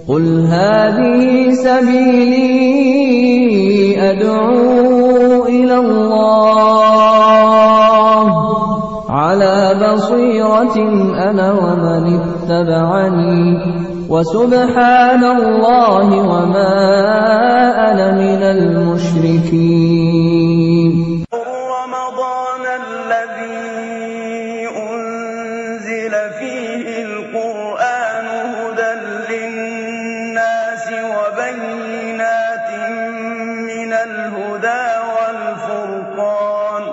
قل هذه سبيلي أدعو إلى الله على بصيرة أنا ومن اتبعني وسبحان الله وما أنا من المشركين رمضان الذي أنزل فيه القرآن هدى للناس وبينات من الهدى والفرقان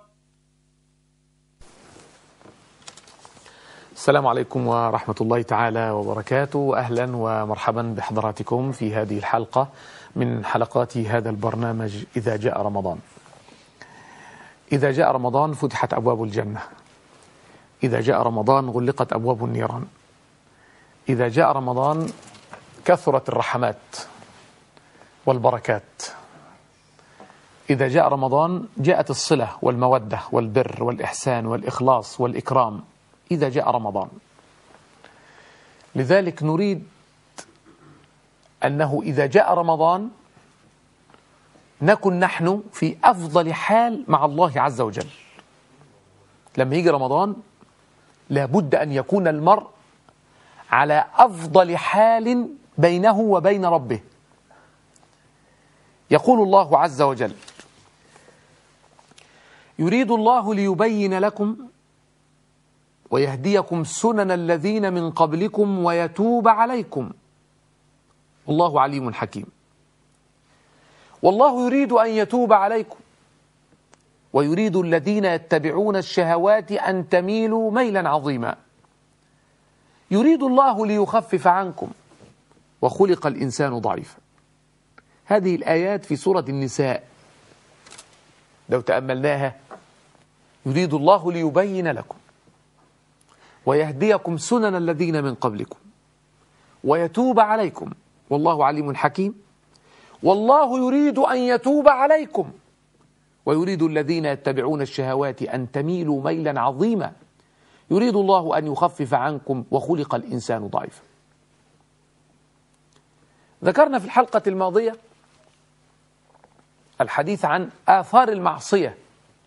السلام عليكم ورحمة الله تعالى وبركاته أهلا ومرحبا بحضراتكم في هذه الحلقة من حلقات هذا البرنامج إذا جاء رمضان إذا جاء رمضان فتحت أبواب الجنة إذا جاء رمضان غلقت أبواب النيران إذا جاء رمضان كثرت الرحمات والبركات إذا جاء رمضان جاءت الصلة والمودة والبر والإحسان والإخلاص والإكرام إذا جاء رمضان لذلك نريد أنه إذا جاء رمضان نكن نحن في أفضل حال مع الله عز وجل لما يجي رمضان لابد أن يكون المرء على أفضل حال بينه وبين ربه يقول الله عز وجل يريد الله ليبين لكم ويهديكم سنن الذين من قبلكم ويتوب عليكم والله عليم حكيم والله يريد أن يتوب عليكم ويريد الذين يتبعون الشهوات أن تميلوا ميلا عظيما يريد الله ليخفف عنكم وخلق الإنسان ضعيفا هذه الآيات في سورة النساء لو تأملناها يريد الله ليبين لكم ويهديكم سنن الذين من قبلكم ويتوب عليكم والله عليم حكيم والله يريد أن يتوب عليكم ويريد الذين يتبعون الشهوات أن تميلوا ميلا عظيما يريد الله أن يخفف عنكم وخلق الإنسان ضعيفا ذكرنا في الحلقة الماضية الحديث عن آثار المعصية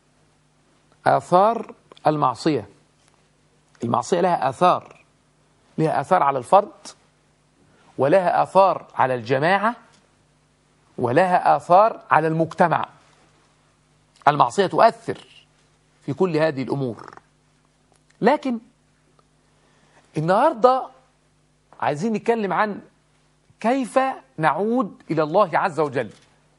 آثار المعصية المعصية لها آثار لها آثار على الفرد ولها آثار على الجماعة ولها آثار على المجتمع المعصية تؤثر في كل هذه الأمور لكن النهاردة عايزين نتكلم عن كيف نعود إلى الله عز وجل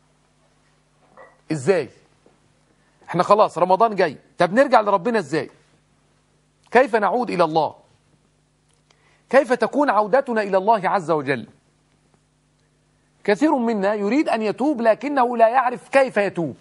إزاي احنا خلاص رمضان جاي طب نرجع لربنا إزاي كيف نعود إلى الله كيف تكون عودتنا إلى الله عز وجل كثير منا يريد أن يتوب لكنه لا يعرف كيف يتوب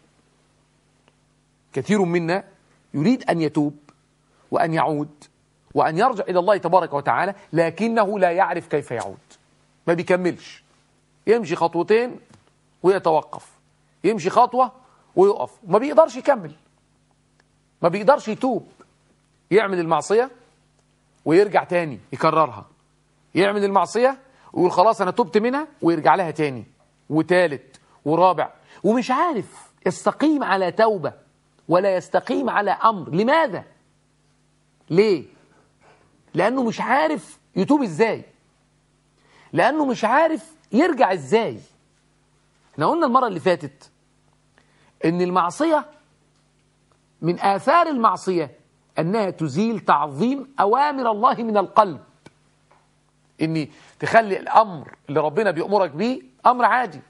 كثير منا يريد أن يتوب وأن يعود وأن يرجع إلى الله تبارك وتعالى لكنه لا يعرف كيف يعود ما بيكملش يمشي خطوتين ويتوقف يمشي خطوة ويقف ما بيقدرش يكمل ما بيقدرش يتوب يعمل المعصية ويرجع تاني يكررها يعمل المعصية ويقول خلاص أنا تبت منها ويرجع لها تاني وتالت ورابع ومش عارف يستقيم على توبة ولا يستقيم على أمر لماذا؟ ليه؟ لأنه مش عارف يتوب إزاي لأنه مش عارف يرجع إزاي احنا قلنا المرة اللي فاتت إن المعصية من آثار المعصية أنها تزيل تعظيم أوامر الله من القلب إني تخلي الأمر اللي ربنا بيأمرك بيه أمر عادي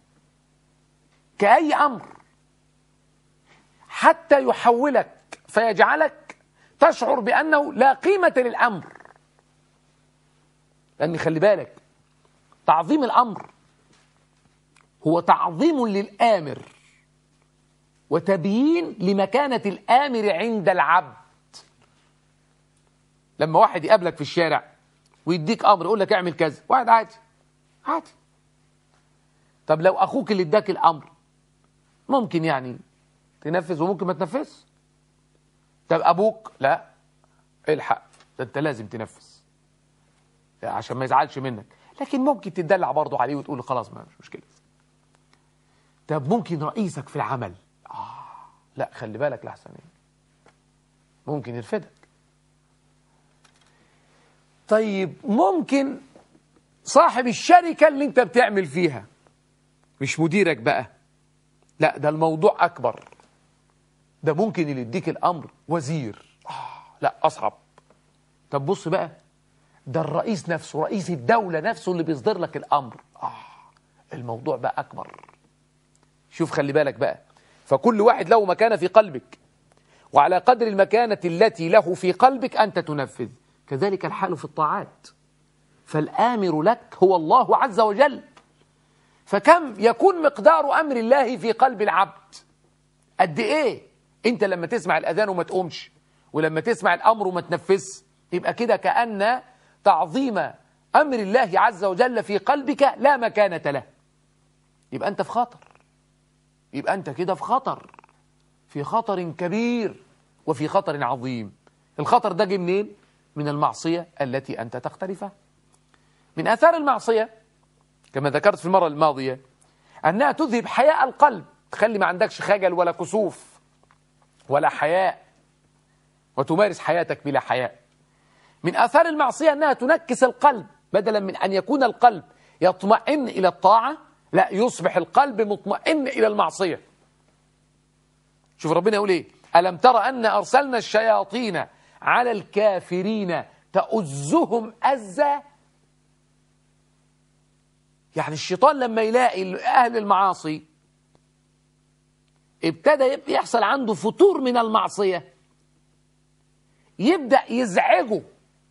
كأي أمر حتى يحولك فيجعلك تشعر بأنه لا قيمة للأمر لأن خلي بالك تعظيم الأمر هو تعظيم للآمر وتبيين لمكانة الآمر عند العبد لما واحد يقابلك في الشارع ويديك أمر يقول لك اعمل كذا واحد عادي عادي طب لو أخوك اللي اداك الأمر ممكن يعني تنفذ وممكن ما تنفذش طب أبوك لا الحق ده أنت لازم تنفذ عشان ما يزعلش منك لكن ممكن تدلع برضه عليه وتقول له خلاص ما مش مشكله طب ممكن رئيسك في العمل آه لا خلي بالك لحسن ايه ممكن يرفدك طيب ممكن صاحب الشركة اللي انت بتعمل فيها مش مديرك بقى لا ده الموضوع أكبر ده ممكن اللي يديك الأمر وزير آه لا أصعب طب بص بقى ده الرئيس نفسه رئيس الدولة نفسه اللي بيصدر لك الأمر آه الموضوع بقى أكبر شوف خلي بالك بقى فكل واحد له مكانة في قلبك وعلى قدر المكانة التي له في قلبك أنت تنفذ كذلك الحال في الطاعات فالآمر لك هو الله عز وجل فكم يكون مقدار أمر الله في قلب العبد قد إيه أنت لما تسمع الأذان وما تقومش ولما تسمع الأمر وما تنفذ يبقى كده كأن تعظيم أمر الله عز وجل في قلبك لا مكانة له يبقى أنت في خطر يبقى أنت كده في خطر في خطر كبير وفي خطر عظيم الخطر ده جه منين؟ من المعصية التي أنت تقترفها من آثار المعصية كما ذكرت في المرة الماضية أنها تذهب حياء القلب تخلي ما عندكش خجل ولا كسوف ولا حياء وتمارس حياتك بلا حياء من آثار المعصية أنها تنكس القلب بدلا من أن يكون القلب يطمئن إلى الطاعة لا يصبح القلب مطمئن إلى المعصية شوف ربنا يقول إيه ألم ترى أن أرسلنا الشياطين على الكافرين تؤزهم أزا يعني الشيطان لما يلاقي أهل المعاصي ابتدى يحصل عنده فتور من المعصية يبدأ يزعجه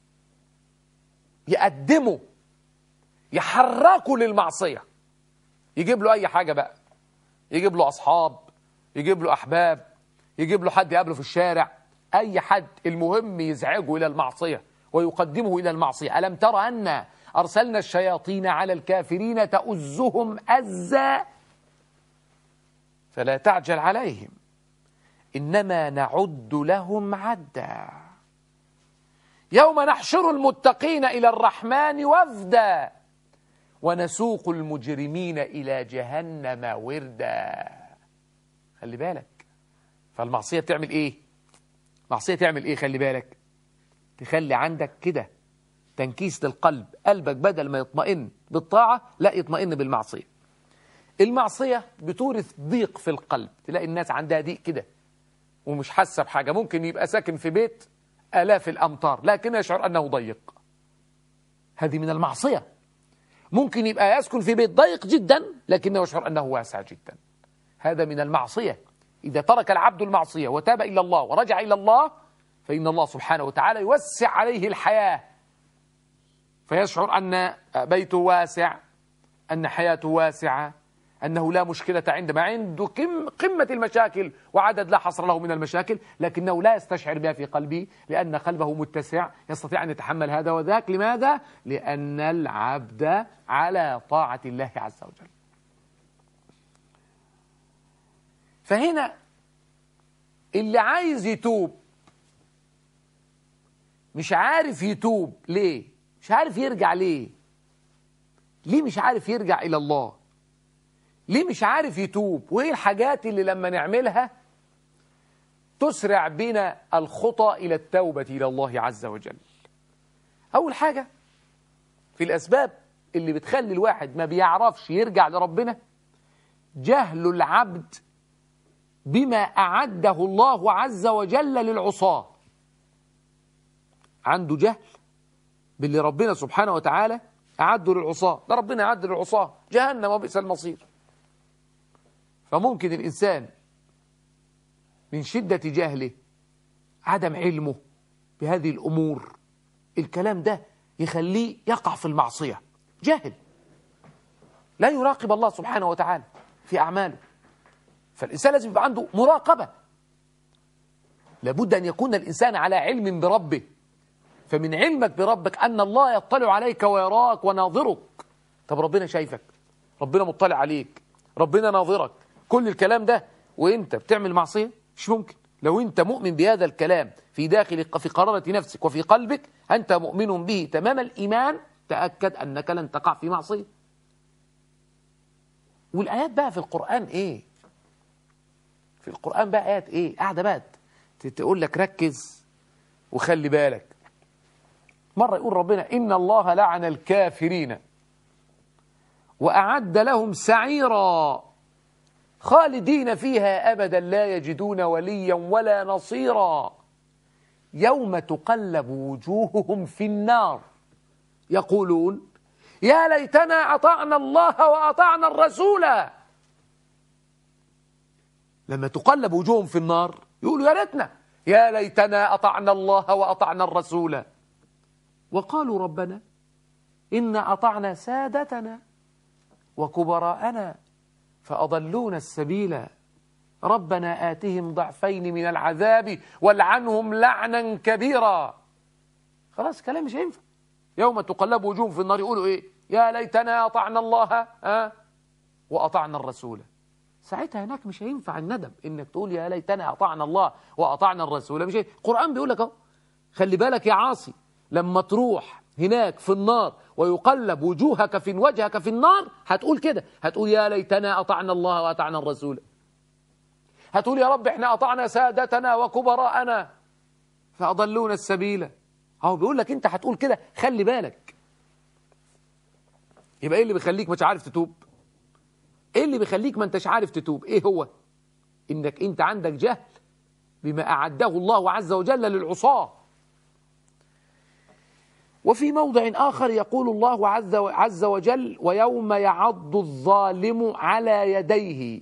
يقدمه يحركه للمعصية يجيب له أي حاجة بقى يجيب له أصحاب يجيب له أحباب يجيب له حد يقابله في الشارع أي حد المهم يزعجه إلى المعصية ويقدمه إلى المعصية ألم ترى أن أرسلنا الشياطين على الكافرين تؤزهم أزا فلا تعجل عليهم إنما نعد لهم عدا يوم نحشر المتقين إلى الرحمن وفدا ونسوق المجرمين إلى جهنم وردا خلي بالك فالمعصية بتعمل إيه معصية تعمل إيه خلي بالك تخلي عندك كده تنكيس للقلب قلبك بدل ما يطمئن بالطاعة لا يطمئن بالمعصية المعصية بتورث ضيق في القلب تلاقي الناس عندها ضيق كده ومش حاسة بحاجة ممكن يبقى ساكن في بيت آلاف الأمتار لكن يشعر أنه ضيق هذه من المعصية ممكن يبقى يسكن في بيت ضيق جدا لكنه يشعر أنه واسع جدا هذا من المعصية إذا ترك العبد المعصية وتاب إلى الله ورجع إلى الله فإن الله سبحانه وتعالى يوسع عليه الحياة فيشعر أن بيته واسع أن حياته واسعة أنه لا مشكلة عنده ما عنده قم قمة المشاكل وعدد لا حصر له من المشاكل لكنه لا يستشعر بها في قلبه لأن قلبه متسع يستطيع أن يتحمل هذا وذاك لماذا؟ لأن العبد على طاعة الله عز وجل فهنا اللي عايز يتوب مش عارف يتوب ليه مش عارف يرجع ليه ليه مش عارف يرجع إلى الله ليه مش عارف يتوب وايه الحاجات اللي لما نعملها تسرع بنا الخطى إلى التوبة إلى الله عز وجل أول حاجة في الأسباب اللي بتخلي الواحد ما بيعرفش يرجع لربنا جهل العبد بما أعده الله عز وجل للعصاة عنده جهل باللي ربنا سبحانه وتعالى أعده للعصاة ده ربنا أعد للعصاة جهنم وبئس المصير فممكن الإنسان من شدة جهله عدم علمه بهذه الأمور الكلام ده يخليه يقع في المعصية جاهل لا يراقب الله سبحانه وتعالى في أعماله فالإنسان لازم يبقى عنده مراقبة لابد أن يكون الإنسان على علم بربه فمن علمك بربك أن الله يطلع عليك ويراك وناظرك طب ربنا شايفك ربنا مطلع عليك ربنا ناظرك كل الكلام ده وانت بتعمل معصية مش ممكن لو انت مؤمن بهذا الكلام في داخل في قرارة نفسك وفي قلبك أنت مؤمن به تمام الإيمان تأكد أنك لن تقع في معصية والآيات بقى في القرآن إيه في القرآن بقى آيات إيه قاعدة بقى تقول لك ركز وخلي بالك مرة يقول ربنا إن الله لعن الكافرين وأعد لهم سعيرا خالدين فيها أبدا لا يجدون وليا ولا نصيرا يوم تقلب وجوههم في النار يقولون يا ليتنا أطعنا الله وأطعنا الرسول لما تقلب وجوههم في النار يقولوا يا ليتنا يا ليتنا أطعنا الله وأطعنا الرسول وقالوا ربنا إنا أطعنا سادتنا وكبراءنا فأضلونا السبيل ربنا آتهم ضعفين من العذاب والعنهم لعنا كبيرا خلاص كلام مش هينفع يوم تقلب وجوههم في النار يقولوا ايه يا ليتنا أطعنا الله ها وأطعنا الرسول ساعتها هناك مش هينفع الندم انك تقول يا ليتنا أطعنا الله وأطعنا الرسول مش هينفع. القرآن بيقول لك اهو خلي بالك يا عاصي لما تروح هناك في النار ويقلب وجوهك في وجهك في النار هتقول كده هتقول يا ليتنا أطعنا الله وأطعنا الرسول هتقول يا رب احنا أطعنا سادتنا وكبراءنا فأضلونا السبيل اهو بيقول لك انت هتقول كده خلي بالك يبقى ايه اللي بيخليك مش عارف تتوب ايه اللي بيخليك ما انتش عارف تتوب ايه هو انك انت عندك جهل بما أعده الله عز وجل للعصاه وفي موضع آخر يقول الله عز عز وجل ويوم يعض الظالم على يديه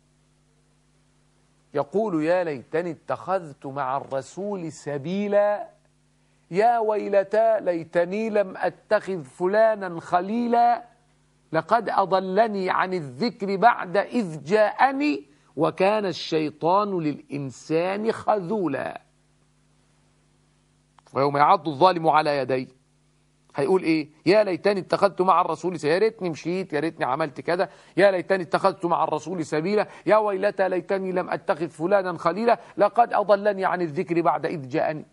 يقول يا ليتني اتخذت مع الرسول سبيلا يا ويلتى ليتني لم أتخذ فلانا خليلا لقد أضلني عن الذكر بعد إذ جاءني وكان الشيطان للإنسان خذولا ويوم يعض الظالم على يديه هيقول ايه يا ليتني اتخذت مع الرسول سبيلا يا ريتني مشيت يا ريتني عملت كذا يا ليتني اتخذت مع الرسول سبيلا يا ويلتى ليتني لم اتخذ فلانا خليلا لقد اضلني عن الذكر بعد اذ جاءني